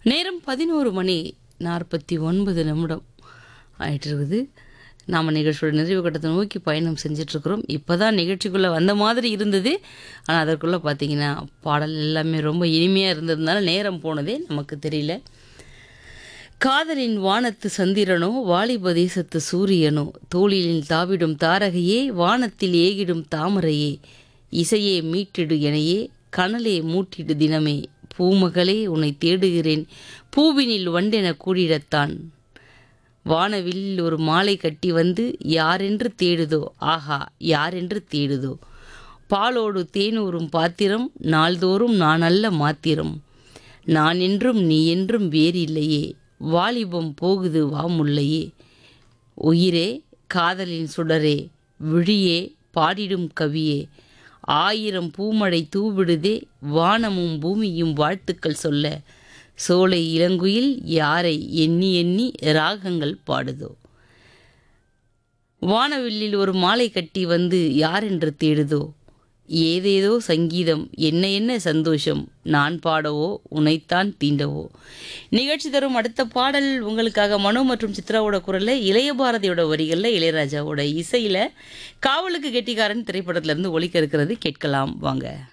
நேரம் பதினோரு மணி நாற்பத்தி ஒன்பது நிமிடம் ஆயிட்டு இருக்குது நாம் நிகழ்ச்சியோட நிறைவு கட்டத்தை நோக்கி பயணம் செஞ்சிட்ருக்குறோம் இப்போ தான் நிகழ்ச்சிக்குள்ளே வந்த மாதிரி இருந்தது ஆனால் அதற்குள்ளே பார்த்தீங்கன்னா பாடல் எல்லாமே ரொம்ப இனிமையாக இருந்ததுனால நேரம் போனதே நமக்கு தெரியல காதலின் வானத்து சந்திரனோ வாலிப தேசத்து சூரியனோ தோளிலில் தாவிடும் தாரகையே வானத்தில் ஏகிடும் தாமரையே இசையே மீட்டிடு எனையே கனலே மூட்டிடு தினமே பூமகளே உன்னை தேடுகிறேன் பூவினில் வண்டென கூடிடத்தான் வானவில் ஒரு மாலை கட்டி வந்து யாரென்று தேடுதோ ஆஹா யாரென்று தேடுதோ பாலோடு தேனூரும் பாத்திரம் நாள்தோறும் நான் அல்ல மாத்திரம் நான் என்றும் நீ என்றும் வேறில்லையே வாலிபம் போகுது வாமுல்லையே உயிரே காதலின் சுடரே விழியே பாடிடும் கவியே ஆயிரம் பூமழை தூவிடுதே வானமும் பூமியும் வாழ்த்துக்கள் சொல்ல சோலை இளங்குயில் யாரை எண்ணி எண்ணி ராகங்கள் பாடுதோ வானவில்லில் ஒரு மாலை கட்டி வந்து யாரென்று தேடுதோ ஏதேதோ சங்கீதம் என்ன என்ன சந்தோஷம் நான் பாடவோ உனைத்தான் தீண்டவோ நிகழ்ச்சி தரும் அடுத்த பாடல் உங்களுக்காக மனோ மற்றும் சித்ராவோட குரலில் இளைய பாரதியோட வரிகளில் இளையராஜாவோட இசையில் காவலுக்கு கெட்டிக்காரன் திரைப்படத்திலிருந்து ஒலிக்க இருக்கிறது கேட்கலாம் வாங்க